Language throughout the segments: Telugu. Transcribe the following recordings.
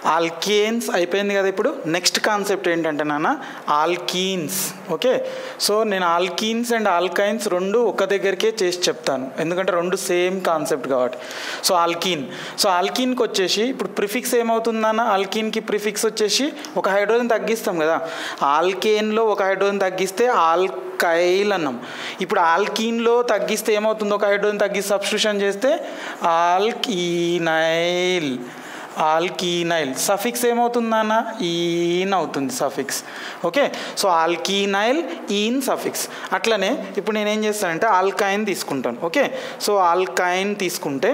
ఆల్కేన్స్ అయిపోయింది కదా ఇప్పుడు నెక్స్ట్ కాన్సెప్ట్ ఏంటంటే నాన్న ఆల్కీన్స్ ఓకే సో నేను ఆల్కీన్స్ అండ్ ఆల్కైన్స్ రెండు ఒక దగ్గరికే చేసి చెప్తాను ఎందుకంటే రెండు సేమ్ కాన్సెప్ట్ కాబట్టి సో ఆల్కీన్ సో ఆల్కీన్కి వచ్చేసి ఇప్పుడు ప్రిఫిక్స్ ఏమవుతుందన్న ఆల్కీన్కి ప్రిఫిక్స్ వచ్చేసి ఒక హైడ్రోజన్ తగ్గిస్తాం కదా ఆల్కేన్లో ఒక హైడ్రోజన్ తగ్గిస్తే ఆల్కైల్ అన్నాం ఇప్పుడు ఆల్కీన్లో తగ్గిస్తే ఏమవుతుందో ఒక హైడ్రోజన్ తగ్గి సబ్స్టిట్యూషన్ చేస్తే ఆల్కీనైల్ ఆల్కీనైల్ సఫిక్స్ ఏమవుతుందన్న ఈన్ అవుతుంది suffix okay so alkenyl ene suffix అట్లనే ఇప్పుడు నేను ఏం చేస్తానంటే ఆల్కైన్ తీసుకుంటాను ఓకే సో ఆల్కైన్ తీసుకుంటే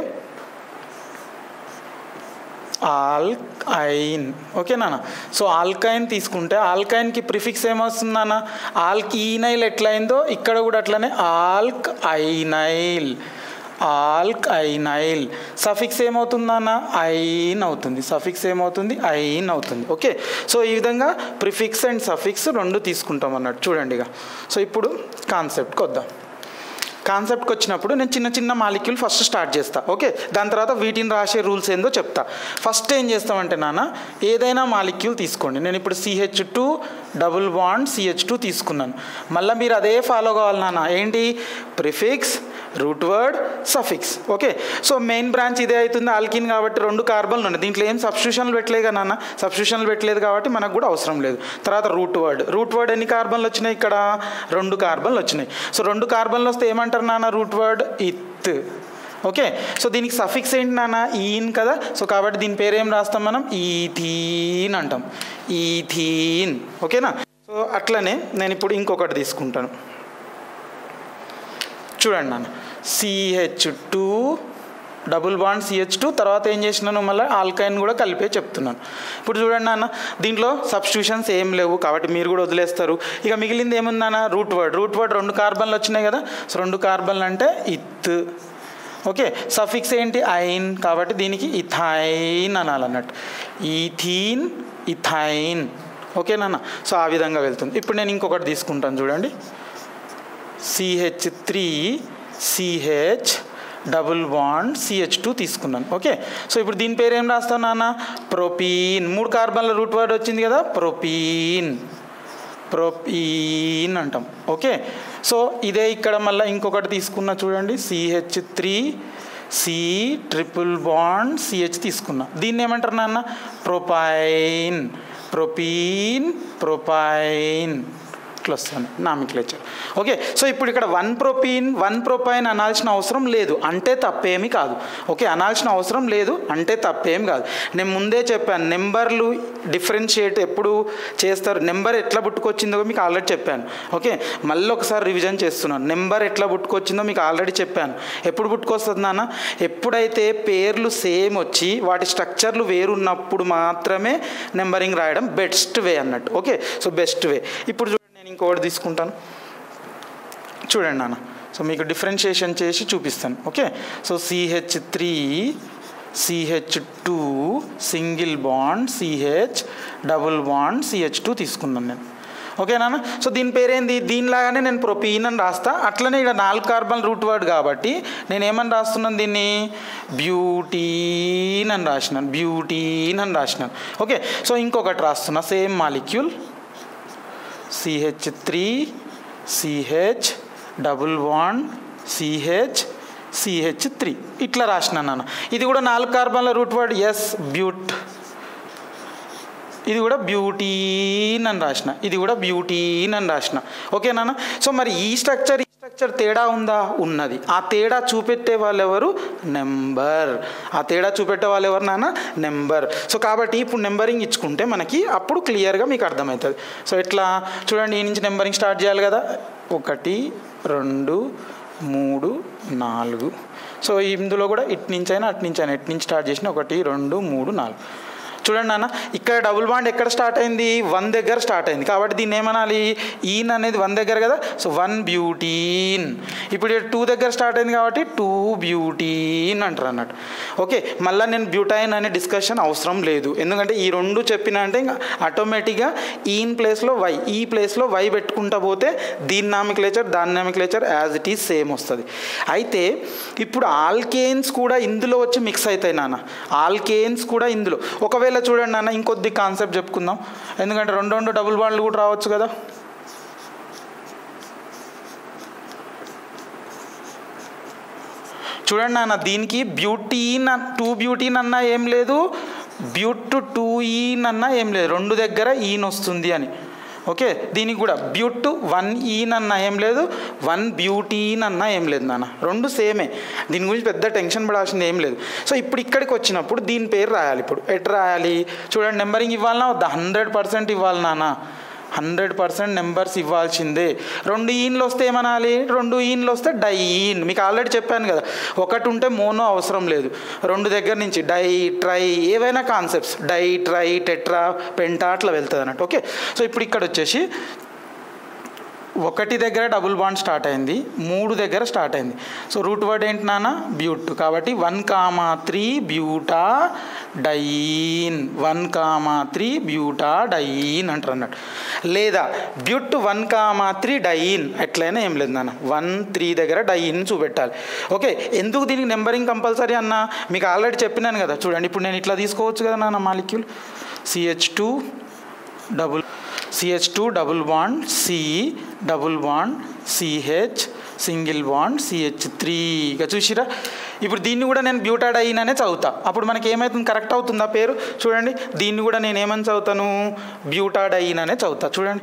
ఆల్కైన్ ఓకేనా సో ఆల్కైన్ తీసుకుంటే ఆల్కైన్కి ప్రిఫిక్స్ ఏమొస్తుందన్న ఆల్కీనైల్ ఎట్లయిందో ఇక్కడ కూడా అట్లనే ఆల్క్ ఐనైల్ ఆల్క్ ఐనైల్ సఫిక్స్ ఏమవుతుందన్న ఐన్ అవుతుంది సఫిక్స్ ఏమవుతుంది ఐన్ అవుతుంది ఓకే సో ఈ విధంగా ప్రిఫిక్స్ అండ్ సఫిక్స్ రెండు తీసుకుంటాం అన్నట్టు చూడండి ఇక సో ఇప్పుడు కాన్సెప్ట్కి వద్దాం కాన్సెప్ట్కి వచ్చినప్పుడు నేను చిన్న చిన్న మాలిక్యూల్ ఫస్ట్ స్టార్ట్ చేస్తా ఓకే దాని తర్వాత వీటిని రాసే రూల్స్ ఏందో చెప్తా ఫస్ట్ ఏం చేస్తామంటే నాన్న ఏదైనా మాలిక్యూల్ తీసుకోండి నేను ఇప్పుడు CH two double bond CH two తీసుకున్నాను మళ్ళీ మీరు అదే ఫాలో కావాలి నాన్న ఏంటి prefix root word suffix okay so main branch ఇదే అవుతుంది ఆల్కిన్ కాబట్టి రెండు కార్బన్లు ఉన్నాయి దీంట్లో ఏం సబ్స్టిట్యూషన్లు పెట్టలేదు కదా నాన్న సబ్స్టిట్యూషన్లు పెట్టలేదు కాబట్టి మనకు కూడా అవసరం లేదు తర్వాత రూట్ వర్డ్ రూట్ వర్డ్ ఎన్ని కార్బన్లు వచ్చినాయి ఇక్కడ రెండు కార్బన్లు వచ్చినాయి సో రెండు కార్బన్లు వస్తే ఏమంటారు నాన్న root word eth okay so దీనికి సఫిక్స్ ఏంటి నాన్న ఈన్ కదా సో కాబట్టి దీని పేరు ఏం రాస్తాం మనం ఈథీన్ అంటాం ఈథీన్ ఓకేనా సో అట్లనే నేను ఇప్పుడు ఇంకొకటి తీసుకుంటాను చూడండి నాన్న CH two double bond CH two తర్వాత ఏం చేసినాను మళ్ళీ ఆల్కైన్ కూడా కలిపే చెప్తున్నాను ఇప్పుడు చూడండి నాన్న దీంట్లో సబ్స్టిట్యూషన్స్ ఏం లేవు కాబట్టి మీరు కూడా వదిలేస్తారు ఇక మిగిలింది ఏముందన్న రూట్ వర్డ్ రూట్ వర్డ్ రెండు కార్బన్లు వచ్చినాయి కదా సో రెండు కార్బన్లు అంటే ఇత్ ఓకే సఫిక్స్ ఏంటి ఐన్ కాబట్టి దీనికి ఇథైన్ అనాలన్నట్టు ఈథీన్ ఇథైన్ ఓకేనా సో ఆ విధంగా వెళ్తుంది ఇప్పుడు నేను ఇంకొకటి తీసుకుంటాను చూడండి CH three CH double bond CH two తీసుకున్నాను ఓకే సో ఇప్పుడు దీని పేరు ఏం రాస్తాను నాన్న ప్రొపీన్ మూడు కార్బన్ల రూట్ వర్డ్ వచ్చింది కదా ప్రొపీన్ ప్రొపీన్ అంటాం ఓకే సో ఇదే ఇక్కడ మళ్ళీ ఇంకొకటి తీసుకున్నా చూడండి CH three C triple bond CH తీసుకున్నా దీన్ని ఏమంటారు నాన్న ప్రొపైన్ ప్రొపీన్ ప్రొపైన్ ఇట్లా వస్తుంది నామిక్లేచర్ ఓకే సో ఇప్పుడు ఇక్కడ వన్ ప్రొపీన్ వన్ ప్రొపైన్ అనాల్సిన అవసరం లేదు అంటే తప్పేమీ కాదు ఓకే అనాల్సిన అవసరం లేదు అంటే తప్పేం కాదు నేను ముందే చెప్పాను నెంబర్లు డిఫరెన్షియేట్ ఎప్పుడు చేస్తారు నెంబర్ ఎట్లా పుట్టుకొచ్చిందో మీకు ఆల్రెడీ చెప్పాను ఓకే మళ్ళీ ఒకసారి రివిజన్ చేస్తున్నాను నెంబర్ ఎట్లా పుట్టుకొచ్చిందో మీకు ఆల్రెడీ చెప్పాను ఎప్పుడు పుట్టుకొస్తుంది నాన్న ఎప్పుడైతే పేర్లు సేమ్ వచ్చి వాటి స్ట్రక్చర్లు వేరున్నప్పుడు మాత్రమే నెంబరింగ్ రాయడం బెస్ట్ వే అన్నట్టు ఓకే సో బెస్ట్ వే ఇప్పుడు చూడండి నేను ఇంకొకటి తీసుకుంటాను చూడండి నాన్న సో మీకు డిఫరెన్షియేషన్ చేసి చూపిస్తాను okay so CH three CH two single bond CH double bond CH two తీసుకున్నాను నేను ఓకేనా సో దీని పేరేంది దీనిలాగానే నేను ప్రొపీన్ అని రాస్తా అట్లనే ఇక్కడ నాలుగు కార్బన్ రూట్ వర్డ్ కాబట్టి నేను ఏమని రాస్తున్నాను దీన్ని బ్యూటీన్ అని రాసినాను బ్యూటీన్ అని రాసినాను ఓకే సో ఇంకొకటి రాస్తున్నా same molecule CH three CH double one CH CH three ఇట్లా రాసినాను నాన్న ఇది కూడా నాలుగు కార్బన్ల రూట్ వర్డ్ ఎస్ బ్యూట్ ఇది కూడా బ్యూటీన్ అని రాసిన ఇది కూడా బ్యూటీన్ అని రాసిన ఓకే నాన్న సో మరి ఈ స్ట్రక్చర్ ఈ స్ట్రక్చర్ తేడా ఉందా ఉన్నది ఆ తేడా చూపెట్టే వాళ్ళు ఎవరు నెంబర్ ఆ తేడా చూపెట్టే వాళ్ళు ఎవరు నాన్న నెంబర్ సో కాబట్టి ఇప్పుడు నెంబరింగ్ ఇచ్చుకుంటే మనకి అప్పుడు క్లియర్గా మీకు అర్థమవుతుంది సో ఎట్లా చూడండి ఈ నుంచి నెంబరింగ్ స్టార్ట్ చేయాలి కదా ఒకటి రెండు మూడు నాలుగు సో ఇందులో కూడా ఇటు నుంచి అయినా అటు నుంచి అయినా ఇటు నుంచి స్టార్ట్ చేసిన ఒకటి రెండు మూడు నాలుగు చూడండి నాన్న ఇక్కడ డబుల్ బాండ్ ఎక్కడ స్టార్ట్ అయింది వన్ దగ్గర స్టార్ట్ అయింది కాబట్టి దీన్ని ఏమనాలి ఈన్ అనేది వన్ దగ్గర కదా సో వన్ బ్యూటీన్ ఇప్పుడు టూ దగ్గర స్టార్ట్ అయింది కాబట్టి టూ బ్యూటీన్ అంటారు అన్నట్టు ఓకే మళ్ళీ నేను బ్యూటైన్ అనే డిస్కషన్ అవసరం లేదు ఎందుకంటే ఈ రెండు చెప్పిన అంటే ఇంకా ఆటోమేటిక్గా ఈన్ ప్లేస్లో వై ఈ ప్లేస్లో వై పెట్టుకుంటా పోతే దీని నామిక్లేచర్ దాని nomenclature as it is same వస్తుంది అయితే ఇప్పుడు ఆల్కేన్స్ కూడా ఇందులో వచ్చి మిక్స్ అవుతాయి నాన్న ఆల్కేన్స్ కూడా ఇందులో ఒకవేళ మెల్లమెల్ల చూడండి నాన్న ఇంకొద్ది కాన్సెప్ట్ చెప్పుకుందాం ఎందుకంటే రెండు రెండు డబుల్ బాండ్లు కూడా రావచ్చు కదా చూడండి నాన్న దీనికి బ్యూటీన్ టూ బ్యూటీన్ అన్నా ఏం లేదు బ్యూట్ టూ ఈన్ అన్నా ఏం లేదు రెండు దగ్గర ఈన్ వస్తుంది అని ఓకే దీనికి కూడా బ్యూట్ వన్ ఈన్ అన్నా ఏం లేదు వన్ బ్యూటీన్ అన్నా ఏం లేదు నాన్న రెండు సేమే దీని గురించి పెద్ద టెన్షన్ పడాల్సింది ఏం లేదు సో ఇప్పుడు ఇక్కడికి వచ్చినప్పుడు దీని పేరు రాయాలి ఇప్పుడు ఎట్ రాయాలి చూడండి నెంబరింగ్ ఇవ్వాలన్నా వద్దా హండ్రెడ్ పర్సెంట్ ఇవ్వాలి నాన్న హండ్రెడ్ పర్సెంట్ నెంబర్స్ ఇవ్వాల్సిందే రెండు ఈన్లు వస్తే ఏమనాలి రెండు ఈన్లు వస్తే డైన్ మీకు ఆల్రెడీ చెప్పాను కదా ఒకటి ఉంటే మోనో అవసరం లేదు రెండు దగ్గర నుంచి డై ట్రై ఏవైనా concepts di tri tetra penta అట్లా వెళ్తుంది అన్నట్టు ఓకే సో ఇప్పుడు ఇక్కడ వచ్చేసి ఒకటి దగ్గర డబుల్ బాండ్ స్టార్ట్ అయింది మూడు దగ్గర స్టార్ట్ అయింది సో రూట్ వర్డ్ ఏంటి నాన్న బ్యూట్ కాబట్టి one comma three buta diene one comma three buta diene అంటారు అన్నట్టు లేదా but one comma three diene ఎట్లయినా ఏం లేదు నాన్న వన్ త్రీ దగ్గర డైన్ చూపెట్టాలి ఓకే ఎందుకు దీనికి నెంబరింగ్ కంపల్సరీ అన్న మీకు ఆల్రెడీ చెప్పినాను కదా చూడండి ఇప్పుడు నేను ఇట్లా తీసుకోవచ్చు కదా నాన్న molecule CH two double CH two double bond C double bond CH single bond CH three ఇక చూసిరా ఇప్పుడు దీన్ని కూడా నేను బ్యూటాడైన్ అనే చదువుతా అప్పుడు మనకి ఏమవుతుంది కరెక్ట్ అవుతుందా పేరు చూడండి దీన్ని కూడా నేను ఏమని చదువుతాను బ్యూటాడైన్ అనే చదువుతా చూడండి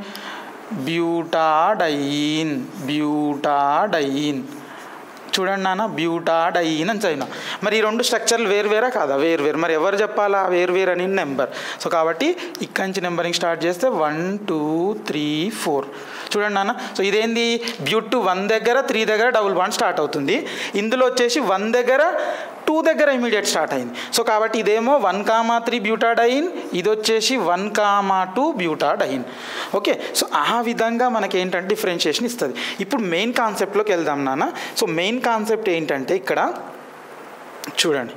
బ్యూటాడైన్ బ్యూటాడైన్ చూడండి నాన్న బ్యూటాడైన్ అని చదివిన మరి ఈ రెండు స్ట్రక్చర్లు వేరు వేరా కాదా వేరు వేరు మరి ఎవరు చెప్పాలా వేరు వేరు అని నెంబర్ సో కాబట్టి ఇక్కడి నుంచి నెంబరింగ్ స్టార్ట్ చేస్తే వన్ టూ త్రీ ఫోర్ చూడండి నాన్న సో ఇదేంది బ్యూట్ వన్ దగ్గర త్రీ దగ్గర డబుల్ బాండ్ స్టార్ట్ అవుతుంది ఇందులో వచ్చేసి వన్ దగ్గర టూ దగ్గర ఇమీడియట్ స్టార్ట్ అయింది సో కాబట్టి ఇదేమో వన్ కామా త్రీ బ్యూటాడైన్ ఇది వచ్చేసి one comma two butadiene okay so ఆ విధంగా మనకి ఏంటంటే డిఫరెన్షియేషన్ ఇస్తుంది ఇప్పుడు మెయిన్ కాన్సెప్ట్లోకి వెళ్దాం నాన్న సో మెయిన్ కాన్సెప్ట్ ఏంటంటే ఇక్కడ చూడండి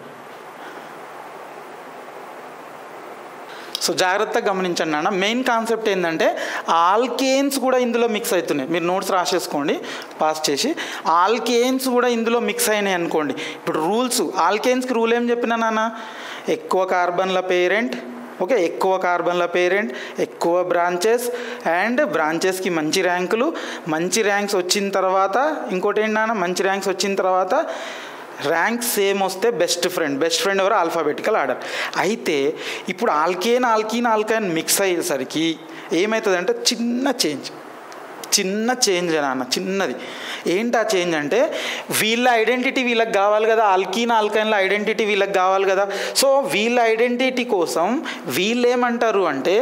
సో జాగ్రత్తగా గమనించండి నాన్న మెయిన్ కాన్సెప్ట్ ఏంటంటే ఆల్కేన్స్ కూడా ఇందులో మిక్స్ అవుతున్నాయి మీరు నోట్స్ రాసేసుకోండి పాస్ చేసి ఆల్కేన్స్ కూడా ఇందులో మిక్స్ అయినాయి అనుకోండి ఇప్పుడు రూల్స్ ఆల్కేన్స్కి రూల్ ఏం చెప్పినా నాన్న ఎక్కువ కార్బన్ల పేరెంట్ ఓకే ఎక్కువ కార్బన్ల పేరెంట్ ఎక్కువ బ్రాంచెస్ అండ్ బ్రాంచెస్కి మంచి ర్యాంకులు మంచి ర్యాంక్స్ వచ్చిన తర్వాత ఇంకోటి ఏంటి నాన్న మంచి ర్యాంక్స్ వచ్చిన తర్వాత ర్యాంక్ సేమ్ వస్తే బెస్ట్ ఫ్రెండ్ బెస్ట్ ఫ్రెండ్ ఎవరు ఆల్ఫాబెటికల్ ఆర్డర్ అయితే ఇప్పుడు ఆల్కేన్ ఆల్కీన్ ఆల్కైన్ మిక్స్ అయ్యేసరికి ఏమవుతుందంటే చిన్న చేంజ్ చిన్న చేంజ్ నాన్న చిన్నది ఏంటి ఆ చేంజ్ అంటే వీళ్ళ ఐడెంటిటీ వీళ్ళకి కావాలి కదా ఆల్కీన్ ఆల్కైన్ల ఐడెంటిటీ వీళ్ళకి కావాలి కదా సో వీళ్ళ ఐడెంటిటీ కోసం వీళ్ళు ఏమంటారు అంటే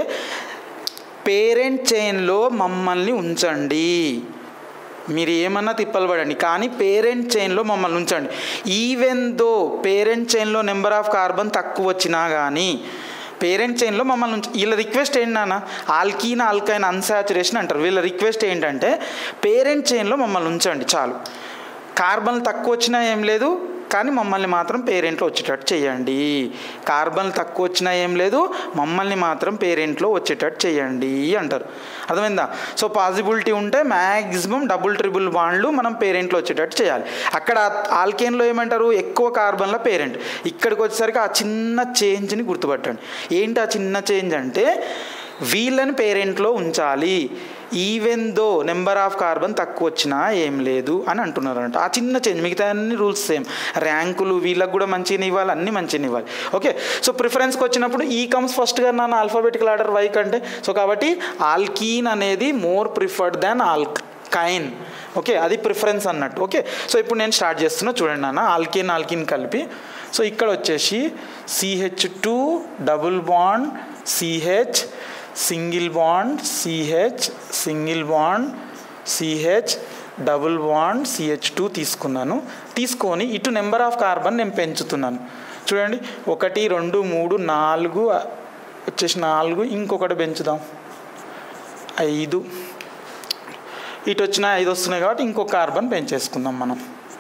పేరెంట్ చైన్లో మమ్మల్ని ఉంచండి మీరు ఏమన్నా తిప్పలు పడండి కానీ పేరెంట్ చైన్లో మమ్మల్ని ఉంచండి ఈవెన్ దో పేరెంట్ చైన్లో నెంబర్ ఆఫ్ కార్బన్ తక్కువ వచ్చినా కానీ పేరెంట్ చైన్లో మమ్మల్ని ఉంచ వీళ్ళ రిక్వెస్ట్ ఏంటన్నా ఆల్కీన్ ఆల్కైన్ అన్సాచురేషన్ అంటారు వీళ్ళ రిక్వెస్ట్ ఏంటంటే పేరెంట్ చైన్లో మమ్మల్ని ఉంచండి చాలు కార్బన్ తక్కువ వచ్చినా ఏం లేదు కానీ మమ్మల్ని మాత్రం పేరెంట్లో వచ్చేటట్టు చేయండి కార్బన్ తక్కువ వచ్చినా ఏం లేదు మమ్మల్ని మాత్రం పేరెంట్లో వచ్చేటట్టు చేయండి అంటారు అర్థమైందా సో పాసిబిలిటీ ఉంటే మ్యాక్సిమం డబుల్ ట్రిబుల్ బాండ్లు మనం పేరెంట్లో వచ్చేటట్టు చేయాలి అక్కడ ఆల్కేన్లో ఏమంటారు ఎక్కువ కార్బన్ల పేరెంట్ ఇక్కడికి వచ్చేసరికి ఆ చిన్న చేంజ్ని గుర్తుపట్టండి ఏంటి ఆ చిన్న చేంజ్ అంటే వీళ్ళని పేరెంట్లో ఉంచాలి even though number of carbon తక్కువ వచ్చినా ఏం లేదు అని అంటున్నారు అంట ఆ చిన్న చేంజ్ మిగతా అన్ని రూల్స్ సేమ్ ర్యాంకులు వీళ్ళకి కూడా మంచిగా ఇవ్వాలి అన్ని మంచిగా ఇవ్వాలి ఓకే సో ప్రిఫరెన్స్కి వచ్చినప్పుడు ఈ కమ్స్ ఫస్ట్గా నాన్న ఆల్ఫాబెటికల్ ఆర్డర్ వై కంటే సో కాబట్టి ఆల్కీన్ అనేది more preferred than alkyne okay అది ప్రిఫరెన్స్ అన్నట్టు ఓకే సో ఇప్పుడు నేను స్టార్ట్ చేస్తున్నా చూడండి నాన్న ఆల్కిన్ ఆల్కిన్ కలిపి సో ఇక్కడ వచ్చేసి CH two double bond CH single bond CH single bond CH double bond CH two తీసుకున్నాను తీసుకొని ఇటు నెంబర్ ఆఫ్ కార్బన్ నేను పెంచుతున్నాను చూడండి ఒకటి రెండు మూడు నాలుగు వచ్చేసి నాలుగు ఇంకొకటి పెంచుదాం ఐదు ఇటు వచ్చిన ఐదు వస్తున్నాయి కాబట్టి ఇంకో కార్బన్ పెంచేసుకుందాం మనం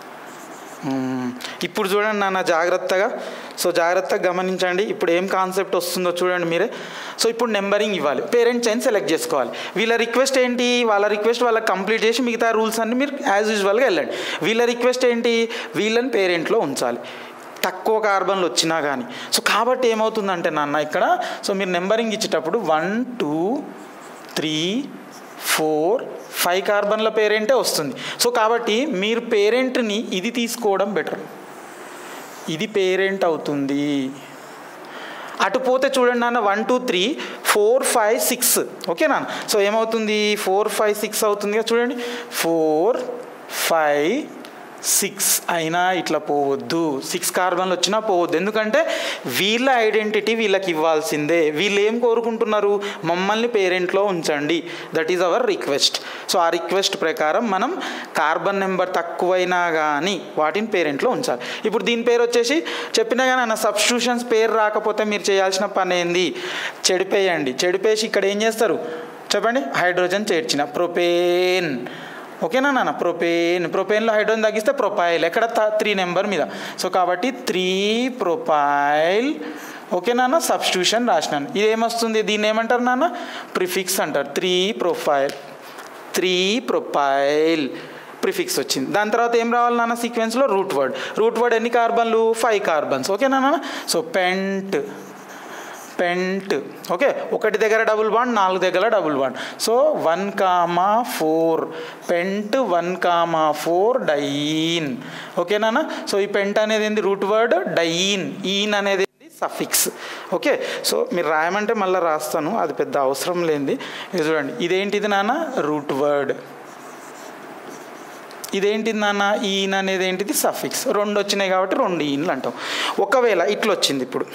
మ్మ్. ఇప్పుడు చూడండి నాన్న జాగ్రత్తగా సో జాగ్రత్తగా గమనించండి ఇప్పుడు ఏం కాన్సెప్ట్ వస్తుందో చూడండి మీరే సో ఇప్పుడు నెంబరింగ్ ఇవ్వాలి పేరెంట్ చైన్ సెలెక్ట్ చేసుకోవాలి వీళ్ళ రిక్వెస్ట్ ఏంటి వాళ్ళ రిక్వెస్ట్ వాళ్ళకి కంప్లీట్ చేసి మిగతా రూల్స్ అన్ని మీరు యాజ్ యూజువల్గా వెళ్ళండి వీళ్ళ రిక్వెస్ట్ ఏంటి వీళ్ళని పేరెంట్లో ఉంచాలి తక్కువ కార్బన్లు వచ్చినా కానీ సో కాబట్టి ఏమవుతుందంటే నాన్న ఇక్కడ సో మీరు నెంబరింగ్ ఇచ్చేటప్పుడు one two three four five కార్బన్ల పేరెంటే వస్తుంది సో కాబట్టి మీరు పేరెంట్ని ఇది తీసుకోవడం బెటర్ ఇది పేరెంట్ అవుతుంది అటు పోతే చూడండి నాన్న one two three four five six okay నాన్న సో ఏమవుతుంది ఫోర్ ఫైవ్ సిక్స్ అవుతుంది కదా చూడండి ఫోర్ ఫైవ్ సిక్స్ అయినా ఇట్లా పోవద్దు సిక్స్ కార్బన్లు వచ్చినా పోవద్దు ఎందుకంటే వీళ్ళ ఐడెంటిటీ వీళ్ళకి ఇవ్వాల్సిందే వీళ్ళు ఏం కోరుకుంటున్నారు మమ్మల్ని పేరెంట్లో ఉంచండి that is our request so ఆ రిక్వెస్ట్ ప్రకారం మనం కార్బన్ నెంబర్ తక్కువైనా కానీ వాటిని పేరెంట్లో ఉంచాలి ఇప్పుడు దీని పేరు వచ్చేసి చెప్పినా కానీ అన్న సబ్స్టిట్యూషన్స్ పేరు రాకపోతే మీరు చేయాల్సిన పని ఏంది చెడిపేయండి చెడిపేసి ఇక్కడ ఏం చేస్తారు చెప్పండి హైడ్రోజన్ చేర్చిన ప్రొపేన్ ఓకేనా నాన్న ప్రొపేన్ ప్రొపేన్లో హైడ్రోజన్ తగ్గిస్తే ప్రొపైల్ ఎక్కడ త్రీ నెంబర్ మీద సో కాబట్టి త్రీ ప్రొపైల్ ఓకే నాన్న సబ్స్టిట్యూషన్ రాసినాను ఇది ఏమొస్తుంది దీన్ని ఏమంటారు నాన్న ప్రిఫిక్స్ అంటారు three propyl three propyl prefix వచ్చింది దాని తర్వాత ఏం రావాలి నాన్న సీక్వెన్స్లో రూట్ వర్డ్ రూట్ వర్డ్ ఎన్ని కార్బన్లు ఫైవ్ కార్బన్స్ ఓకేనా నాన్న సో పెంట్ పెంట్ ఓకే ఒకటి దగ్గర డబుల్ బాండ్ నాలుగు దగ్గర double bond so one comma four pent one comma four diene ఓకేనా సో ఈ పెంట్ అనేది ఏంది రూట్ వర్డ్ డైన్ ఈన్ అనేది సఫిక్స్ ఓకే సో మీరు రాయమంటే మళ్ళీ రాస్తాను అది పెద్ద అవసరం లేనిది ఇది చూడండి ఇదేంటిది నాన్న రూట్ వర్డ్ ఇదేంటిది నాన్న ఈన్ అనేది ఏంటిది సఫిక్స్ రెండు వచ్చినాయి కాబట్టి రెండు ఈన్లు అంటాం ఒకవేళ ఇట్లా వచ్చింది ఇప్పుడు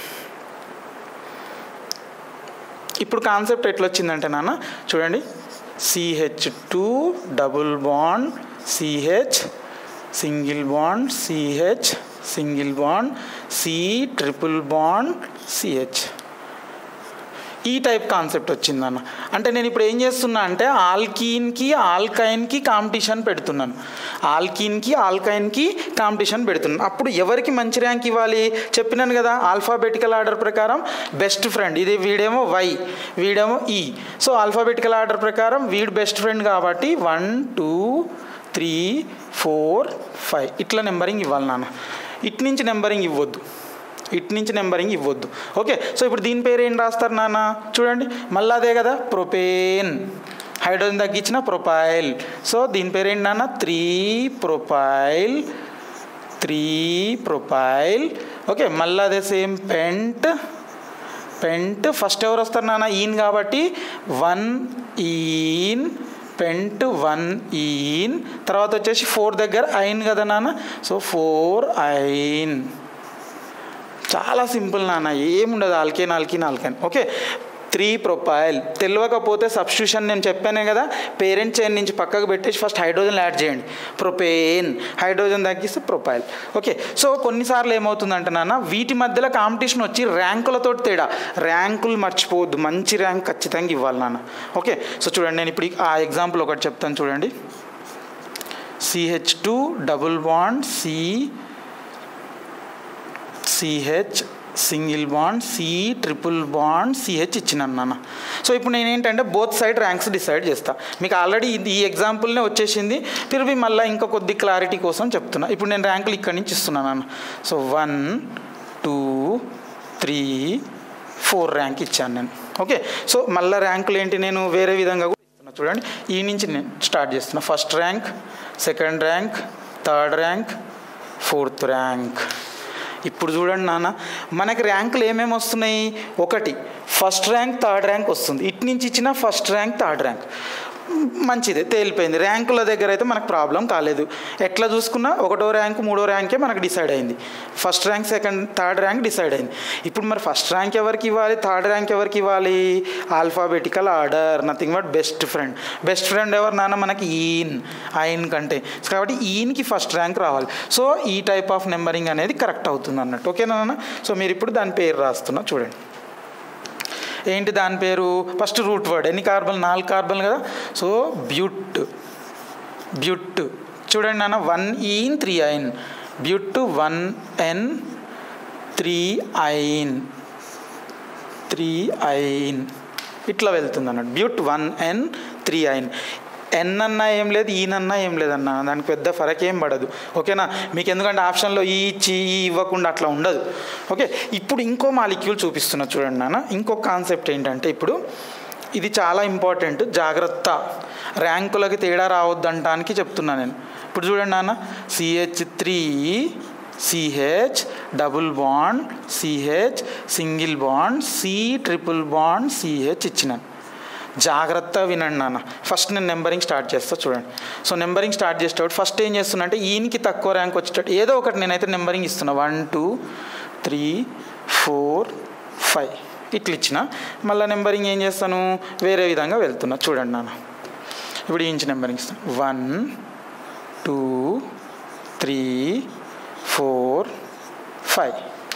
ఇప్పుడు కాన్సెప్ట్ ఎట్లా వచ్చిందంటే నాన్న చూడండి CH two double bond CH single bond CH single bond C triple bond CH ఈ టైప్ కాన్సెప్ట్ వచ్చిందన్న అంటే నేను ఇప్పుడు ఏం చేస్తున్నా అంటే ఆల్కీన్కి ఆల్కైన్కి కాంపిటీషన్ పెడుతున్నాను ఆల్కీన్కి ఆల్కైన్కి కాంపిటీషన్ పెడుతున్నాను అప్పుడు ఎవరికి మంచి ర్యాంక్ ఇవ్వాలి చెప్పినాను కదా ఆల్ఫాబెటికల్ ఆర్డర్ ప్రకారం బెస్ట్ ఫ్రెండ్ ఇది వీడేమో వై వీడేమో ఈ సో ఆల్ఫాబెటికల్ ఆర్డర్ ప్రకారం వీడు బెస్ట్ ఫ్రెండ్ కాబట్టి one two three four five ఇట్లా నెంబరింగ్ ఇవ్వాలి నాన్న ఇటు నుంచి నెంబరింగ్ ఇవ్వద్దు ఇటు నుంచి నెంబరింగ్ ఇవ్వద్దు ఓకే సో ఇప్పుడు దీని పేరు ఏం రాస్తారు నాన్న చూడండి మళ్ళీ అదే కదా ప్రొపేన్ హైడ్రోజన్ తగ్గించిన ప్రొపైల్ సో దీని పేరు ఏంటి నాన్న three propyl three propyl okay మళ్ళీ అదే సేమ్ పెంట్ పెంట్ ఫస్ట్ ఎవరు వస్తారు నాన్న ఈన్ కాబట్టి వన్ ఈన్ పెంట్ వన్ ఈన్ తర్వాత వచ్చేసి ఫోర్ దగ్గర ఐన్ కదా నాన్న సో ఫోర్ ఐన్ చాలా సింపుల్ నాన్న ఏముండదు alkane alkene alkane okay three propyl తెలియకపోతే సబ్స్టిట్యూషన్ నేను చెప్పానే కదా పేరెంట్ చైన్ నుంచి పక్కకు పెట్టేసి ఫస్ట్ హైడ్రోజన్ యాడ్ చేయండి ప్రొపేన్ హైడ్రోజన్ తగ్గిస్తే ప్రొపైల్ ఓకే సో కొన్నిసార్లు ఏమవుతుందంటే నాన్న వీటి మధ్యలో కాంపిటీషన్ వచ్చి ర్యాంకులతో తేడా ర్యాంకులు మర్చిపోవద్దు మంచి ర్యాంక్ ఖచ్చితంగా ఇవ్వాలి నాన్న ఓకే సో చూడండి నేను ఇప్పుడు ఆ ఎగ్జాంపుల్ ఒకటి చెప్తాను చూడండి CH two double bond C CH single bond C triple bond CH ఇచ్చినాను నాన్న సో ఇప్పుడు నేను ఏంటంటే బోత్ సైడ్ ర్యాంక్స్ డిసైడ్ చేస్తా మీకు ఆల్రెడీ ఇది ఈ ఎగ్జాంపుల్నే వచ్చేసింది తిరిగి మళ్ళీ ఇంకా కొద్ది క్లారిటీ కోసం చెప్తున్నా ఇప్పుడు నేను ర్యాంకులు ఇక్కడి నుంచి ఇస్తున్నాను నాన్న so one two three four rank ఇచ్చాను నేను ఓకే సో మళ్ళీ ర్యాంకులు ఏంటి నేను వేరే విధంగా కూడా ఇస్తున్నా చూడండి ఈ నుంచి నేను స్టార్ట్ చేస్తున్నా first rank second rank third rank fourth rank ఇప్పుడు చూడండి నాన్న మనకి ర్యాంకులు ఏమేమి వస్తున్నాయి ఒకటి ఫస్ట్ ర్యాంక్ థర్డ్ ర్యాంక్ వస్తుంది ఇటు నుంచి ఇచ్చిన ఫస్ట్ ర్యాంక్ థర్డ్ ర్యాంక్ మంచిదే తేలిపోయింది ర్యాంకుల దగ్గర అయితే మనకు ప్రాబ్లం కాలేదు ఎట్లా చూసుకున్నా ఒకటో ర్యాంక్ మూడో ర్యాంకే మనకు డిసైడ్ అయింది first rank second third rank decide అయింది ఇప్పుడు మరి ఫస్ట్ ర్యాంక్ ఎవరికి ఇవ్వాలి థర్డ్ ర్యాంక్ ఎవరికి ఇవ్వాలి alphabetical order nothing but best friend best friend ఎవరు నాన్న మనకి ఈన్ ఐన్ కంటే కాబట్టి ఈన్కి ఫస్ట్ ర్యాంక్ రావాలి సో ఈ టైప్ ఆఫ్ నెంబరింగ్ అనేది కరెక్ట్ అవుతుంది అన్నట్టు ఓకేనా నాన్న సో మీరు ఇప్పుడు దాని పేరు రాస్తున్నా చూడండి ఏంటి దాని పేరు ఫస్ట్ రూట్ వర్డ్ ఎన్ని కార్బన్ నాలుగు కార్బన్లు కదా సో బ్యూట్ బ్యూట్ చూడండి నాన్న one ene three yne but one ene three yne three yne ఇట్లా వెళ్తుంది అన్నట్టు బ్యూట్ వన్ ఎన్ త్రీ ఐన్ ఎన్ అన్నా ఏం లేదు ఈనన్నా ఏం లేదన్నా దానికి పెద్ద ఫరక్ ఏం పడదు ఓకేనా మీకు ఎందుకంటే ఆప్షన్లో ఈ ఇచ్చి ఈ ఇవ్వకుండా అట్లా ఉండదు ఓకే ఇప్పుడు ఇంకో మాలిక్యూల్ చూపిస్తున్నా చూడండి నాన్న ఇంకొక కాన్సెప్ట్ ఏంటంటే ఇప్పుడు ఇది చాలా ఇంపార్టెంట్ జాగ్రత్త ర్యాంకులకి తేడా రావద్దంటానికి చెప్తున్నా నేను ఇప్పుడు చూడండి నాన్న CH three CH double bond CH single bond C triple bond CH ఇచ్చినాను జాగ్రత్త వినండి నాన్న ఫస్ట్ నేను నెంబరింగ్ స్టార్ట్ చేస్తా చూడండి సో నెంబరింగ్ స్టార్ట్ చేసేటప్పుడు ఫస్ట్ ఏం చేస్తున్నా అంటే ఈయనకి తక్కువ ర్యాంక్ వచ్చేటట్టు ఏదో ఒకటి నేనైతే నెంబరింగ్ ఇస్తున్నా one two three four five ఇట్లా ఇచ్చిన మళ్ళీ నెంబరింగ్ ఏం చేస్తాను వేరే విధంగా వెళ్తున్నా చూడండి నాన్న ఇప్పుడు ఈ ఇంచు నెంబరింగ్ ఇస్తాను one two three four five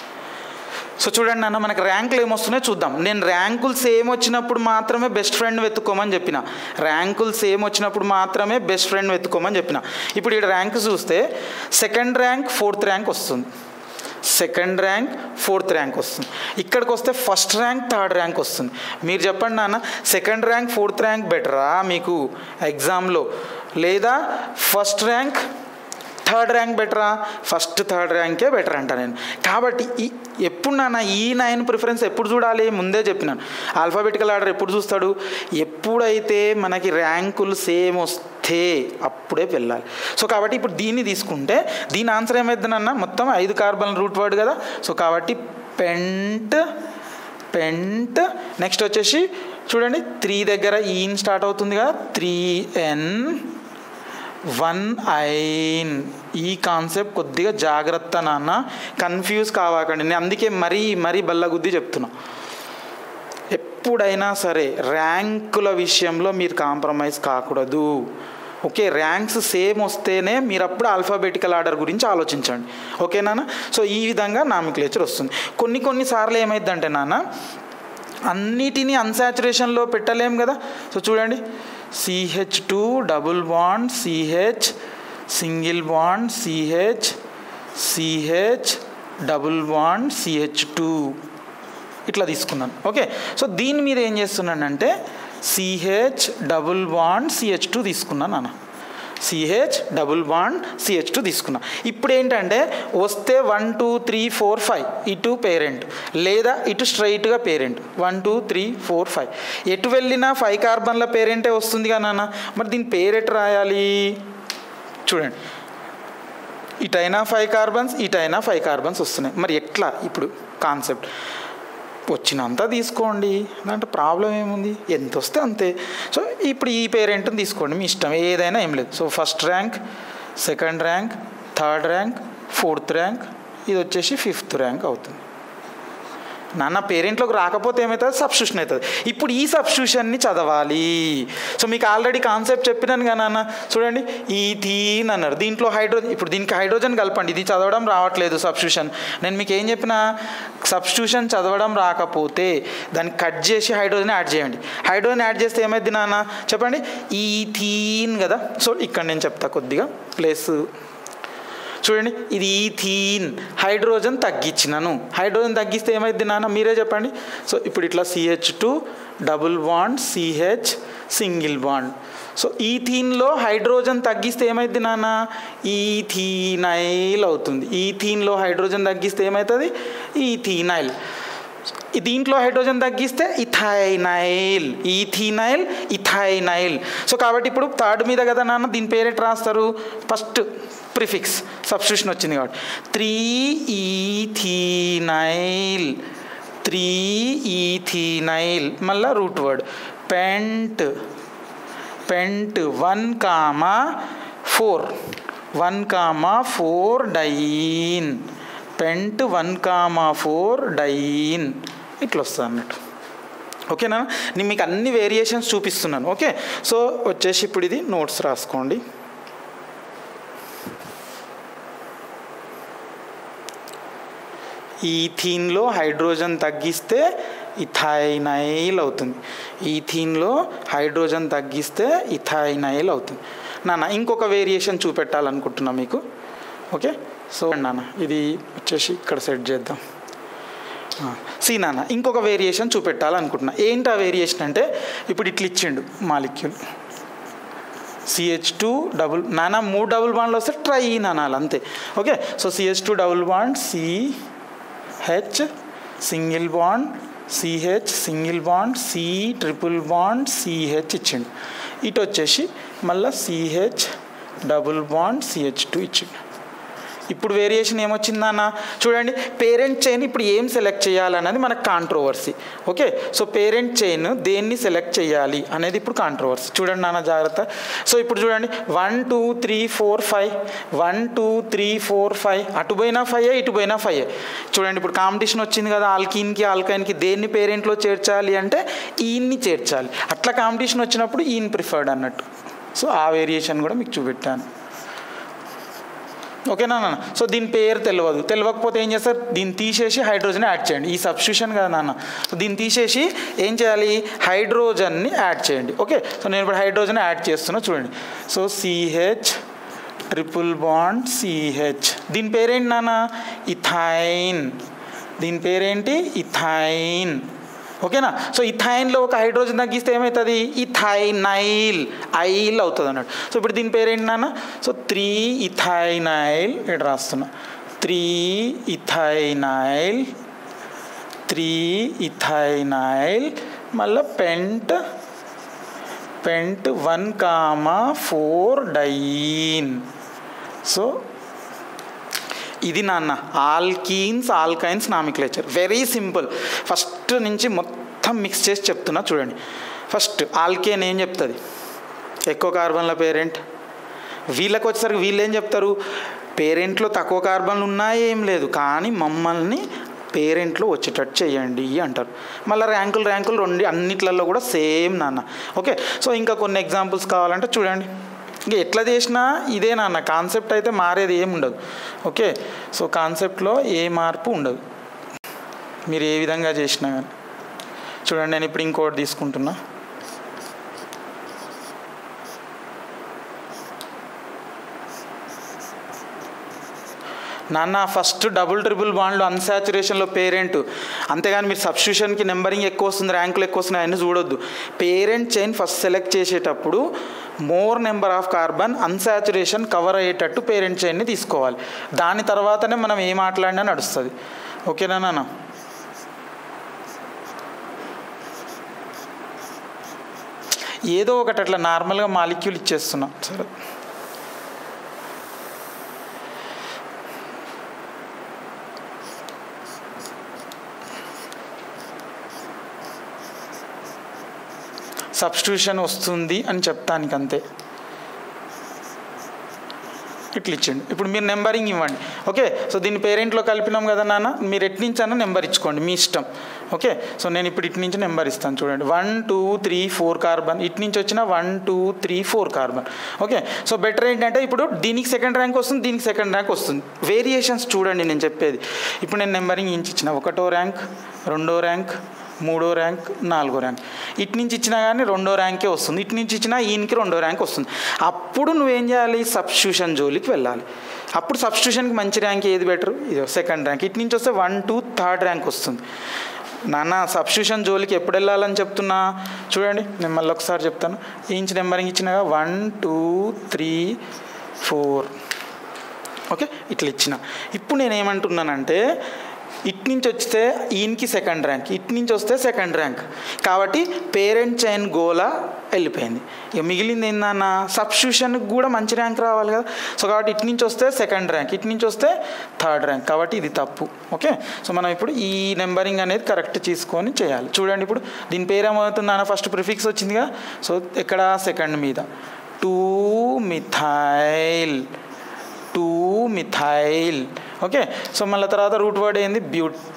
so చూడండి నాన్న మనకి ర్యాంకులు ఏమొస్తున్నాయో చూద్దాం నేను ర్యాంకులు సేమ్ వచ్చినప్పుడు మాత్రమే బెస్ట్ ఫ్రెండ్ వెతుక్కోమని చెప్పిన ర్యాంకులు సేమ్ వచ్చినప్పుడు మాత్రమే బెస్ట్ ఫ్రెండ్ వెతుక్కోమని చెప్పిన ఇప్పుడు ఇక్కడ ర్యాంక్ చూస్తే సెకండ్ ర్యాంక్ ఫోర్త్ ర్యాంక్ వస్తుంది సెకండ్ ర్యాంక్ ఫోర్త్ ర్యాంక్ వస్తుంది ఇక్కడికి వస్తే ఫస్ట్ ర్యాంక్ థర్డ్ ర్యాంక్ వస్తుంది మీరు చెప్పండి నాన్న సెకండ్ ర్యాంక్ ఫోర్త్ ర్యాంక్ బెటరా మీకు ఎగ్జామ్లో లేదా ఫస్ట్ ర్యాంక్ థర్డ్ ర్యాంక్ బెటరా ఫస్ట్ థర్డ్ ర్యాంకే బెటర్ అంట నేను కాబట్టి ఈ ఎప్పుడు నాన్న ఈ నైన్ ప్రిఫరెన్స్ ఎప్పుడు చూడాలి ముందే చెప్పినాను ఆల్ఫాబెటికల్ ఆర్డర్ ఎప్పుడు చూస్తాడు ఎప్పుడైతే మనకి ర్యాంకులు సేమ్ వస్తే అప్పుడే వెళ్ళాలి సో కాబట్టి ఇప్పుడు దీన్ని తీసుకుంటే దీని ఆన్సర్ ఏమైందనన్న మొత్తం ఐదు కార్బన్ రూట్ వర్డ్ కదా సో కాబట్టి పెంట్ పెంట్ నెక్స్ట్ వచ్చేసి చూడండి త్రీ దగ్గర ఈన్ స్టార్ట్ అవుతుంది కదా త్రీ ఎన్ వన్ ఐన్ ఈ కాన్సెప్ట్ కొద్దిగా జాగ్రత్త నాన్న కన్ఫ్యూజ్ కావాకండి నేను అందుకే మరీ మరీ బల్లగుద్ది చెప్తున్నా ఎప్పుడైనా సరే ర్యాంకుల విషయంలో మీరు కాంప్రమైజ్ కాకూడదు ఓకే ర్యాంక్స్ సేమ్ వస్తేనే మీరు అప్పుడు ఆల్ఫాబెటికల్ ఆర్డర్ గురించి ఆలోచించండి ఓకేనా సో ఈ విధంగా నామిక్లేచర్ వస్తుంది కొన్ని కొన్నిసార్లు ఏమైందంటే నాన్న అన్నిటినీ అన్సాచురేషన్లో పెట్టలేం కదా సో చూడండి CH two double bond CH single bond CH CH double bond CH two ఇట్లా తీసుకున్నాను ఓకే సో దీని మీద ఏం చేస్తున్నానంటే CH double bond CH two తీసుకున్నాను అన్న CH double bond CH two తీసుకున్నా ఇప్పుడు ఏంటంటే వస్తే one two three four five ఇటు పేరెంట్ లేదా ఇటు స్ట్రైట్గా parent one two three four five ఎటు వెళ్ళినా ఫైవ్ కార్బన్ల పేరెంటే వస్తుంది కదా నాన్న మరి దీని పేరెట్ రాయాలి చూడండి ఇటైనా ఫైవ్ కార్బన్స్ ఇటైనా ఫైవ్ కార్బన్స్ వస్తున్నాయి మరి ఎట్లా ఇప్పుడు కాన్సెప్ట్ వచ్చినంత తీసుకోండి దాంట్లో ప్రాబ్లం ఏముంది ఎంత వస్తే అంతే సో ఇప్పుడు ఈ పేరెంట్ని తీసుకోండి మీ ఇష్టం ఏదైనా ఏం లేదు so first rank second rank third rank fourth rank ఇది వచ్చేసి ఫిఫ్త్ ర్యాంక్ అవుతుంది నాన్న పేరెంట్లోకి రాకపోతే ఏమవుతుంది సబ్స్టిట్యూషన్ అవుతుంది ఇప్పుడు ఈ సబ్స్టిట్యూషన్ని చదవాలి సో మీకు ఆల్రెడీ కాన్సెప్ట్ చెప్పినాను కదా నాన్న చూడండి ఈ థీన్ అన్నారు దీంట్లో హైడ్రోజన్ ఇప్పుడు దీనికి హైడ్రోజన్ కలపండి ఇది చదవడం రావట్లేదు సబ్స్టిట్యూషన్ నేను మీకు ఏం చెప్పిన సబ్స్టిట్యూషన్ చదవడం రాకపోతే దాన్ని కట్ చేసి హైడ్రోజన్ యాడ్ చేయండి హైడ్రోజన్ యాడ్ చేస్తే ఏమైంది నాన్న చెప్పండి ఈ థీన్ కదా సో ఇక్కడ నేను చెప్తా కొద్దిగా ప్లేస్ చూడండి ఇది ఈథీన్ హైడ్రోజన్ తగ్గించినాను హైడ్రోజన్ తగ్గిస్తే ఏమైంది నాన్న మీరే చెప్పండి సో ఇప్పుడు ఇట్లా CH two double bond CH single bond so ఈథీన్లో హైడ్రోజన్ తగ్గిస్తే ఏమైంది నాన్న ఈథీనైల్ అవుతుంది ఈథీన్లో హైడ్రోజన్ తగ్గిస్తే ఏమవుతుంది ఈథీనైల్ దీంట్లో హైడ్రోజన్ తగ్గిస్తే ఇథైనైల్ ఈథీనైల్ ఇథైనైల్ సో కాబట్టి ఇప్పుడు థర్డ్ మీద కదా నాన్న దీని పేరెట్ రాస్తారు ఫస్ట్ ప్రిఫిక్స్ సబ్స్టిట్యూషన్ వచ్చింది కాబట్టి త్రీ ఈథీనైల్ త్రీ ఈథీనైల్ మళ్ళా root word pent pent one comma four one comma four diene pent one comma four diene ఇట్లా వస్తుంది అన్నట్టు ఓకేనా నేను మీకు అన్ని వేరియేషన్స్ చూపిస్తున్నాను ఓకే సో వచ్చేసి ఇప్పుడు ఇది నోట్స్ రాసుకోండి ఈథీన్లో హైడ్రోజన్ తగ్గిస్తే ఇథైనైల్ అవుతుంది ఈథీన్లో హైడ్రోజన్ తగ్గిస్తే ఇథైనైల్ అవుతుంది నాన్న ఇంకొక వేరియేషన్ చూపెట్టాలనుకుంటున్నా మీకు ఓకే సో నాన్న ఇది వచ్చేసి ఇక్కడ సెట్ చేద్దాం సి నాన్న ఇంకొక వేరియేషన్ చూపెట్టాలనుకుంటున్నా ఏంటి ఆ వేరియేషన్ అంటే ఇప్పుడు ఇట్లా ఇచ్చిండు మాలిక్యూల్ సిహెచ్ టూ డబుల్ నానా మూడు డబుల్ బాండ్లు వస్తే ట్రైన్ అనాలి అంతే okay so CH two double bond C H single bond CH single bond C triple bond CH ఇచ్చిండు ఇటు వచ్చేసి మళ్ళీ CH double bond CH two ఇచ్చిండు ఇప్పుడు వేరియేషన్ ఏమొచ్చిందన్న చూడండి పేరెంట్ చైన్ ఇప్పుడు ఏం సెలెక్ట్ చేయాలన్నది మనకు controversy okay so parent chain దేన్ని సెలెక్ట్ చేయాలి అనేది ఇప్పుడు కాంట్రోవర్సీ చూడండి నాన్న జాగ్రత్త సో ఇప్పుడు చూడండి one two three four five one two three four five అటు పోయినా ఫైవ్ ఇటు పోయినా ఫైవ్ చూడండి ఇప్పుడు కాంపిటీషన్ వచ్చింది కదా ఆల్కీన్కి ఆల్కైన్కి దేన్ని పేరెంట్లో చేర్చాలి అంటే ఈయన్ని చేర్చాలి అట్లా కాంపిటీషన్ వచ్చినప్పుడు ఈయన ప్రిఫర్డ్ అన్నట్టు సో ఆ వేరియేషన్ కూడా మీకు చూపెట్టాను ఓకేనా నాన్న సో దీని పేరు తెలియదు తెలియకపోతే ఏం చేస్తారు దీన్ని తీసేసి హైడ్రోజన్ యాడ్ చేయండి ఈ సబ్స్టిట్యూషన్ కదా నాన్న సో దీన్ని తీసేసి ఏం చేయాలి హైడ్రోజన్ని యాడ్ చేయండి ఓకే సో నేను ఇప్పుడు హైడ్రోజన్ యాడ్ చేస్తున్నా చూడండి so CH triple bond CH దీని పేరేంటి నాన్న ఇథైన్ దీని పేరేంటి ఇథైన్ ఓకేనా సో ఇథైన్లో ఒక హైడ్రోజన్ తగ్గిస్తే ఏమవుతుంది ఇథైనైల్ ఐల్ అవుతుంది అన్నట్టు సో ఇప్పుడు దీని పేరేంటి నాన్న సో త్రీ ఇథైనైల్ ఇక్కడ రాస్తున్నా త్రీ ఇథైనైల్ త్రీ ఇథైనైల్ మళ్ళీ pent pent one comma four diene so ఇది నాన్న alkenes alkynes nomenclature very simple first నుంచి మొత్తం మిక్స్ చేసి చెప్తున్నా చూడండి ఫస్ట్ ఆల్కేన్ ఏం చెప్తుంది ఎక్కువ కార్బన్ల పేరెంట్ వీళ్ళకి వచ్చేసరికి వీళ్ళు ఏం చెప్తారు పేరెంట్లో తక్కువ కార్బన్లు ఉన్నాయి ఏం లేదు కానీ మమ్మల్ని పేరెంట్లో వచ్చేటట్టు చేయండి అంటారు మళ్ళీ ర్యాంకులు ర్యాంకులు రెండు అన్నిట్లలో కూడా సేమ్ నాన్న ఓకే సో ఇంకా కొన్ని ఎగ్జాంపుల్స్ కావాలంటే చూడండి ఇంకా ఎట్లా చేసినా ఇదే నాన్న కాన్సెప్ట్ అయితే మారేది ఏమి ఉండదు ఓకే సో కాన్సెప్ట్లో ఏ మార్పు ఉండదు మీరు ఏ విధంగా చేసినా కానీ చూడండి నేను ఇప్పుడు ఇంకోటి తీసుకుంటున్నా నాన్న ఫస్ట్ డబుల్ ట్రిపుల్ బాండ్లు అన్సాచురేషన్లో పేరెంట్ అంతేగాని మీరు సబ్స్టిట్యూషన్కి నెంబరింగ్ ఎక్కువ వస్తుంది ర్యాంకులు ఎక్కువ వస్తున్నాయి అన్నీ చూడొద్దు పేరెంట్ చైన్ ఫస్ట్ సెలెక్ట్ చేసేటప్పుడు more number of carbon unsaturation cover అయ్యేటట్టు పేరెంట్ చైన్ని తీసుకోవాలి దాని తర్వాతనే మనం ఏం మాట్లాడినా నడుస్తుంది ఓకేనా నాన్న ఏదో ఒకటి అట్లా నార్మల్గా మాలిక్యూల్ ఇచ్చేస్తున్నాం సరే సబ్స్టిట్యూషన్ వస్తుంది అని చెప్తానికి అంతే ఇట్లా ఇచ్చిండు ఇప్పుడు మీరు నెంబరింగ్ ఇవ్వండి ఓకే సో దీన్ని పేరెంట్లో కలిపినాం కదా నాన్న మీరు ఎటు నుంచి అన్న నెంబర్ ఇచ్చుకోండి మీ ఇష్టం ఓకే సో నేను ఇప్పుడు ఇటు నుంచి నెంబర్ ఇస్తాను చూడండి one two three four carbon ఇటు నుంచి వచ్చిన one two three four carbon okay so better ఏంటంటే ఇప్పుడు దీనికి సెకండ్ ర్యాంక్ వస్తుంది దీనికి సెకండ్ ర్యాంక్ వస్తుంది వేరియేషన్స్ చూడండి నేను చెప్పేది ఇప్పుడు నేను నెంబరింగ్ ఇంచి ఇచ్చిన ఒకటో ర్యాంక్ రెండో ర్యాంక్ మూడో ర్యాంక్ నాలుగో ర్యాంక్ ఇటు నుంచి ఇచ్చినా కానీ రెండో ర్యాంకే వస్తుంది ఇటు నుంచి ఇచ్చినా ఈయనకి రెండో ర్యాంక్ వస్తుంది అప్పుడు నువ్వేం చేయాలి సబ్స్టిట్యూషన్ జోలికి వెళ్ళాలి అప్పుడు సబ్స్టిట్యూషన్కి మంచి ర్యాంక్ ఏది బెటర్ ఇది సెకండ్ ర్యాంక్ ఇటు నుంచి వస్తే వన్ టూ థర్డ్ ర్యాంక్ వస్తుంది నాన్న సబ్స్టిట్యూషన్ జోలికి ఎప్పుడు వెళ్ళాలని చెప్తున్నా చూడండి నేను మళ్ళీ ఒకసారి చెప్తాను ఇంచ్ నెంబరింగ్ ఇచ్చినాగా one two three four okay ఇట్లా ఇచ్చిన ఇప్పుడు నేను ఏమంటున్నానంటే ఇటు నుంచి వస్తే ఈయనకి సెకండ్ ర్యాంక్ ఇటు నుంచి వస్తే సెకండ్ ర్యాంక్ కాబట్టి పేరెంట్ చైన్ గోలా వెళ్ళిపోయింది ఇక మిగిలింది ఏందన్న సబ్స్టిట్యూషన్కి కూడా మంచి ర్యాంక్ రావాలి కదా సో కాబట్టి ఇటు నుంచి వస్తే సెకండ్ ర్యాంక్ ఇటు నుంచి వస్తే థర్డ్ ర్యాంక్ కాబట్టి ఇది తప్పు ఓకే సో మనం ఇప్పుడు ఈ నెంబరింగ్ అనేది కరెక్ట్ తీసుకొని చేయాలి చూడండి ఇప్పుడు దీని పేరు ఏమవుతుందన్న ఫస్ట్ ప్రిఫిక్స్ వచ్చిందిగా సో ఇక్కడ సెకండ్ మీద two methyl two methyl okay so మళ్ళీ తర్వాత రూట్ వర్డ్ ఏంది but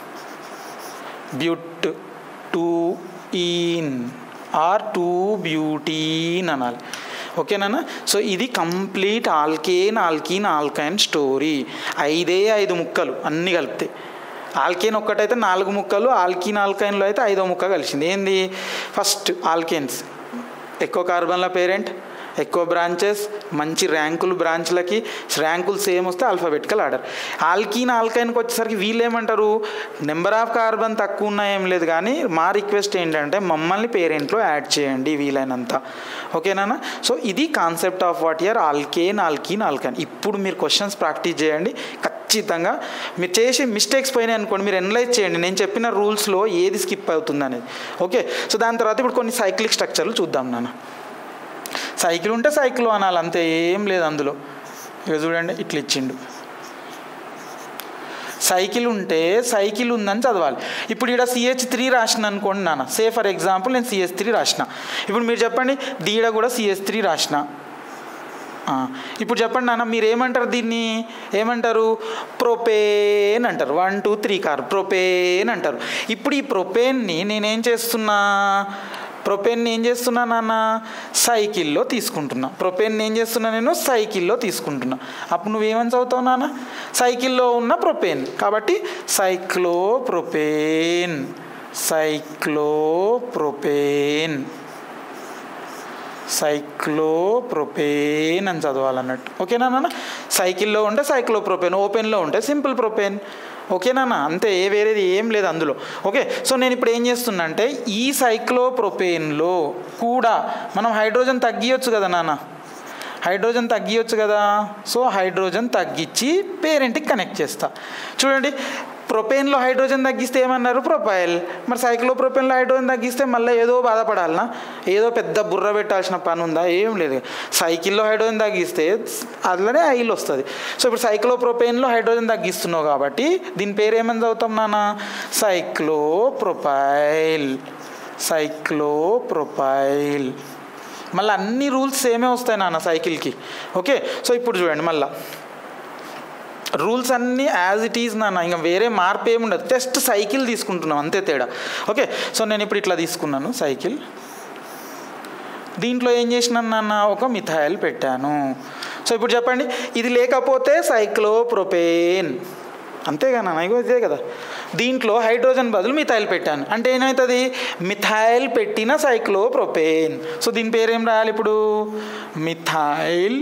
but two ene or two butene అనాలి ఓకేనా సో ఇది complete alkane alkene alkyne story ఐదే ఐదు ముక్కలు అన్నీ కలిపితే ఆల్కేన్ ఒక్కటైతే నాలుగు ముక్కలు ఆల్కీన్ ఆల్కైన్లో అయితే ఐదో ముక్క కలిసింది ఏంది ఫస్ట్ ఆల్కేన్స్ ఎక్కువ కార్బన్ల పేరెంట్ ఎక్కువ బ్రాంచెస్ మంచి ర్యాంకులు బ్రాంచ్లకి ర్యాంకులు సేమ్ వస్తే ఆల్ఫాబెటికల్ ఆర్డర్ ఆల్కీన్ ఆల్కైన్కి వచ్చేసరికి వీళ్ళు ఏమంటారు నెంబర్ ఆఫ్ కార్బన్ తక్కువ ఉన్నా ఏం లేదు కానీ మా రిక్వెస్ట్ ఏంటంటే మమ్మల్ని పేరెంట్లో యాడ్ చేయండి వీలైనంత ఓకేనా సో ఇది concept of what year alkane alkene alkyne ఇప్పుడు మీరు క్వశ్చన్స్ ప్రాక్టీస్ చేయండి ఖచ్చితంగా మీరు చేసి మిస్టేక్స్ పోయినాయి అనుకోండి మీరు ఎనలైజ్ చేయండి నేను చెప్పిన రూల్స్లో ఏది స్కిప్ అవుతుంది అనేది ఓకే సో దాని తర్వాత ఇప్పుడు కొన్ని సైక్లిక్ స్ట్రక్చర్లు చూద్దాం నాన్న సైకిల్ ఉంటే సైకిల్ అనాలి అంతే ఏం లేదు అందులో ఇక చూడండి ఇట్లా ఇచ్చిండు సైకిల్ ఉంటే సైకిల్ ఉందని చదవాలి ఇప్పుడు ఇక్కడ సిహెచ్ త్రీ రాసిన అనుకోండి నాన్న సే ఫర్ ఎగ్జాంపుల్ నేను సిహెచ్ త్రీ రాసిన ఇప్పుడు మీరు చెప్పండి దీడ కూడా సిహెచ్ త్రీ రాసిన ఆ, ఇప్పుడు చెప్పండి నాన్న మీరు ఏమంటారు దీన్ని ఏమంటారు ప్రొపేన్ అంటారు one two three car propane అంటారు ఇప్పుడు ఈ ప్రొపేన్ని నేనేం చేస్తున్నా ప్రొపేన్ని ఏం చేస్తున్నా నాన్న సైకిల్లో తీసుకుంటున్నా ప్రొపేన్ని ఏం చేస్తున్నా నేను సైకిల్లో తీసుకుంటున్నా అప్పుడు నువ్వేమని చదువుతావు నాన్న సైకిల్లో ఉన్న ప్రొపేన్ కాబట్టి cyclo propane cyclo propane cyclopropane అని చదవాలన్నట్టు ఓకేనా నాన్న సైకిల్లో ఉంటే సైక్లోప్రొపేన్ ఓపెన్లో ఉంటే సింపుల్ ప్రొపేన్ ఓకేనా అంతే ఏ వేరేది ఏం లేదు అందులో ఓకే సో నేను ఇప్పుడు ఏం చేస్తున్నా అంటే ఈ సైక్లోప్రొపేన్లో కూడా మనం హైడ్రోజన్ తగ్గియొచ్చు కదా నాన్న హైడ్రోజన్ తగ్గియొచ్చు కదా సో హైడ్రోజన్ తగ్గించి పేరెంట్కి కనెక్ట్ చేస్తా చూడండి ప్రొపేన్లో హైడ్రోజన్ తగ్గిస్తే ఏమన్నారు ప్రొపైల్ మరి సైక్లో ప్రొపేన్లో హైడ్రోజన్ తగ్గిస్తే మళ్ళీ ఏదో బాధపడాలనా ఏదో పెద్ద బుర్ర పెట్టాల్సిన పని ఉందా ఏం లేదు సైకిల్లో హైడ్రోజన్ తగ్గిస్తే అందులోనే ఆయిల్ వస్తుంది సో ఇప్పుడు సైక్లో ప్రొపేన్లో హైడ్రోజన్ తగ్గిస్తున్నావు కాబట్టి దీని పేరు ఏమని చదువుతాం నాన్న సైక్లో ప్రొపైల్ సైక్లో ప్రొపైల్ మళ్ళీ అన్ని రూల్స్ సేమే వస్తాయి నాన్న సైకిల్కి ఓకే సో ఇప్పుడు చూడండి మళ్ళీ రూల్స్ అన్నీ యాజ్ ఇట్ ఈజ్ నాన్న ఇంకా వేరే మార్పు ఏముండదు జస్ట్ సైకిల్ తీసుకుంటున్నాం అంతే తేడా ఓకే సో నేను ఇప్పుడు ఇట్లా తీసుకున్నాను సైకిల్ దీంట్లో ఏం చేసినాను నాన్న ఒక మిథాయిల్ పెట్టాను సో ఇప్పుడు చెప్పండి ఇది లేకపోతే సైక్లోప్రొపేన్ అంతేగా నాన్న ఇగో ఇదే కదా దీంట్లో హైడ్రోజన్ బదులు మిథైల్ పెట్టాను అంటే ఏమవుతుంది మిథైల్ పెట్టిన సైక్లోప్రొపేన్ సో దీని పేరు ఏం రాయాలి ఇప్పుడు మిథైల్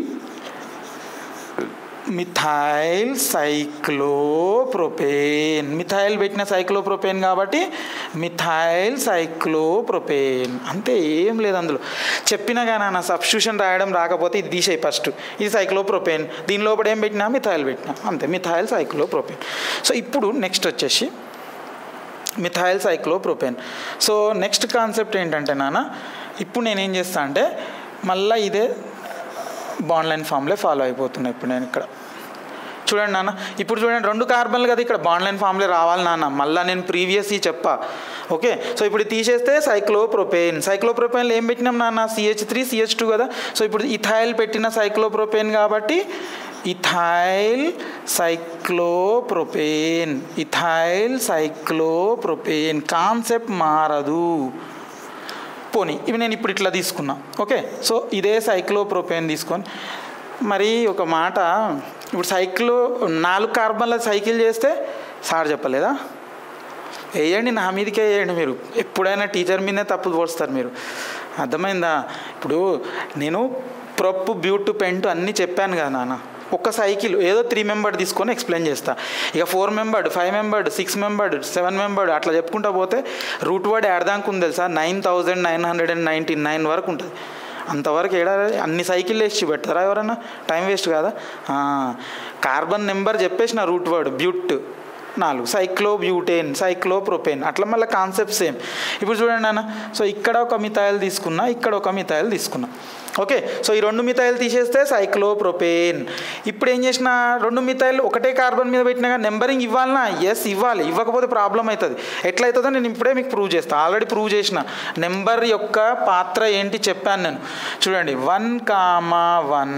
మిథైల్ సైక్లోప్రొపేన్ మిథైల్ పెట్టిన సైక్లోప్రొపేన్ కాబట్టి మిథైల్ సైక్లోప్రొపేన్ అంతే ఏం లేదు అందులో చెప్పినా కానీ నా సబ్స్టిట్యూషన్ రాయడం రాకపోతే ఇది తీసేయి ఫస్ట్ ఇది సైక్లోప్రొపేన్ దీని లోపల ఏం పెట్టినా మిథైల్ పెట్టినా అంతే మిథైల్ సైక్లోప్రొపేన్ సో ఇప్పుడు నెక్స్ట్ వచ్చేసి methyl cyclopropane so next concept ఏంటంటే నాన్న ఇప్పుడు నేనేం చేస్తా అంటే మళ్ళీ ఇదే బాండ్ లైన్ ఫామ్లే ఫాలో అయిపోతున్నా ఇప్పుడు నేను ఇక్కడ చూడండి నాన్న ఇప్పుడు చూడండి రెండు కార్బన్లు కదా ఇక్కడ బాండ్ లైన్ ఫామ్లే రావాలి నాన్న మళ్ళీ నేను ప్రీవియస్ ఈ చెప్పా ఓకే సో ఇప్పుడు ఇది తీసేస్తే సైక్లోప్రొపేన్ సైక్లోప్రొపేన్లో ఏం పెట్టినాం నాన్న సిహెచ్ త్రీ సిహెచ్ టూ కదా సో ఇప్పుడు ఇథైల్ పెట్టిన సైక్లోప్రొపేన్ కాబట్టి ethyl cyclopropane ethyl cyclopropane concept మారదు పోనీ ఇవి నేను ఇప్పుడు ఇట్లా తీసుకున్నా ఓకే సో ఇదే సైక్లోప్రోపేన్ తీసుకొని మరి ఒక మాట ఇప్పుడు సైకిల్ నాలుగు కార్బన్ల సైకిల్ చేస్తే సార్ చెప్పలేదా వేయండి నా మీదకే వేయండి మీరు ఎప్పుడైనా టీచర్ మీదే తప్పు పోస్తారు మీరు అర్థమైందా ఇప్పుడు నేను ప్రొప్పు బ్యూట్ పెంట్ అన్నీ చెప్పాను కదా నాన్న ఒక సైకిల్ ఏదో త్రీ మెంబర్డ్ తీసుకొని ఎక్స్ప్లెయిన్ చేస్తా ఇక four membered five membered six membered seven membered అట్లా చెప్పుకుంటా పోతే రూట్ వర్డ్ ఏడదానికి ఉంది తెలుసా nine thousand nine hundred and ninety nine వరకు ఉంటుంది అంతవరకు ఏడా అన్ని సైకిల్ వేసి పెడతారా ఎవరన్నా టైం వేస్ట్ కాదా కార్బన్ నెంబర్ చెప్పేసిన రూట్ వర్డ్ బ్యూట్ నాలుగు సైక్లో బ్యూటేన్ సైక్లో ప్రొపేన్ అట్లా మళ్ళీ కాన్సెప్ట్ సేమ్ ఇప్పుడు చూడండి నాన్న సో ఇక్కడ ఒక మిథాయిల్ తీసుకున్నా ఇక్కడ ఒక మిథాయిల్ తీసుకున్నా ఓకే సో ఈ రెండు మిథాయిల్ తీసేస్తే సైక్లో ప్రొపేన్ ఇప్పుడు ఏం చేసిన రెండు మిథాయిల్ ఒకటే కార్బన్ మీద పెట్టినా కానీ నెంబరింగ్ ఇవ్వాలనా ఎస్ ఇవ్వాలి ఇవ్వకపోతే ప్రాబ్లం అవుతుంది ఎట్లయితుందో నేను ఇప్పుడే మీకు ప్రూవ్ చేస్తాను ఆల్రెడీ ప్రూవ్ చేసిన నెంబర్ యొక్క పాత్ర ఏంటి చెప్పాను నేను చూడండి one comma one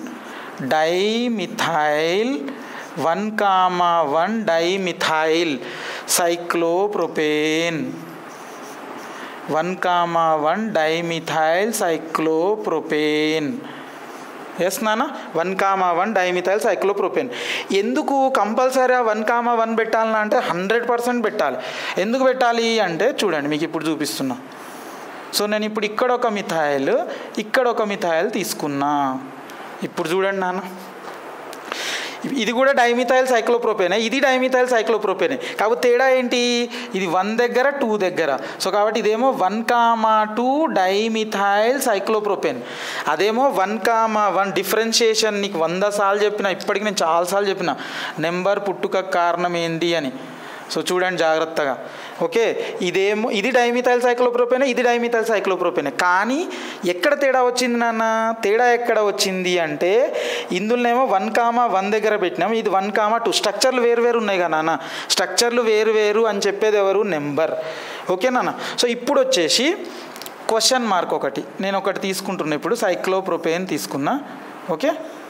dimethyl one comma one dimethyl cyclopropane one comma one dimethyl cyclopropane yes నాన్న one comma one dimethyl cyclopropane ఎందుకు కంపల్సరీ ఆ వన్ కామా వన్ పెట్టాలన్నా అంటే హండ్రెడ్ పర్సెంట్ పెట్టాలి ఎందుకు పెట్టాలి అంటే చూడండి మీకు ఇప్పుడు చూపిస్తున్నా సో నేను ఇప్పుడు ఇక్కడ ఒక మిథాయిల్ ఇక్కడ ఒక మిథాయిల్ తీసుకున్నా ఇప్పుడు చూడండి నాన్న ఇది కూడా డైమిథైల్ సైక్లోప్రోపేనే ఇది డైమిథైల్ సైక్లోప్రోపేనే కాకపోతే తేడా ఏంటి ఇది వన్ దగ్గర టూ దగ్గర సో కాబట్టి ఇదేమో one comma two dimethyl cyclopropane అదేమో వన్ కామా వన్ డిఫరెన్షియేషన్ నీకు వంద సార్లు చెప్పిన ఇప్పటికి నేను చాలాసార్లు చెప్పిన నెంబర్ పుట్టుక కారణం ఏంటి అని సో చూడండి జాగ్రత్తగా ఓకే ఇదేమో ఇది డైమిథైల్ సైక్లోప్రోపేనే ఇది డైమిథైల్ సైక్లోప్రోపేనే కానీ ఎక్కడ తేడా వచ్చింది నాన్న తేడా ఎక్కడ వచ్చింది అంటే ఇందులోనేమో వన్ కామా వన్ దగ్గర పెట్టినాం ఇది వన్ కామా టూ స్ట్రక్చర్లు వేరు వేరు ఉన్నాయి కదా నాన్న స్ట్రక్చర్లు వేరు వేరు అని చెప్పేది ఎవరు నెంబర్ ఓకే నాన్న సో ఇప్పుడు వచ్చేసి క్వశ్చన్ మార్క్ ఒకటి నేను ఒకటి తీసుకుంటున్నా ఇప్పుడు సైక్లోప్రోపేన్ తీసుకున్నా ఓకే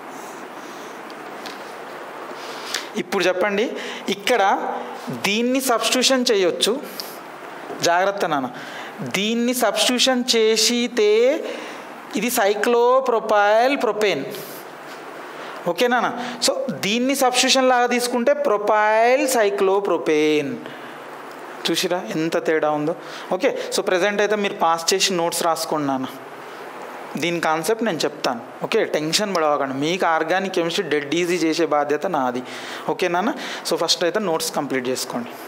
ఇప్పుడు చెప్పండి ఇక్కడ దీన్ని సబ్స్టిట్యూషన్ చేయొచ్చు జాగ్రత్త నాన్న దీన్ని సబ్స్టిట్యూషన్ చేసితే ఇది సైక్లోప్రొపైల్ ప్రొపేన్ ఓకేనా సో దీన్ని సబ్స్టిట్యూషన్ లాగా తీసుకుంటే ప్రొపైల్ సైక్లోప్రొపేన్ చూసిరా ఎంత తేడా ఉందో ఓకే సో ప్రజెంట్ అయితే మీరు పాస్ చేసి నోట్స్ రాసుకోండి నాన్న దీని కాన్సెప్ట్ నేను చెప్తాను ఓకే టెన్షన్ పడవకండి మీకు ఆర్గానిక్ కెమిస్ట్రీ డెడ్ ఈజీ చేసే బాధ్యత నాది ఓకే నాన్న సో ఫస్ట్ అయితే నోట్స్ కంప్లీట్ చేసుకోండి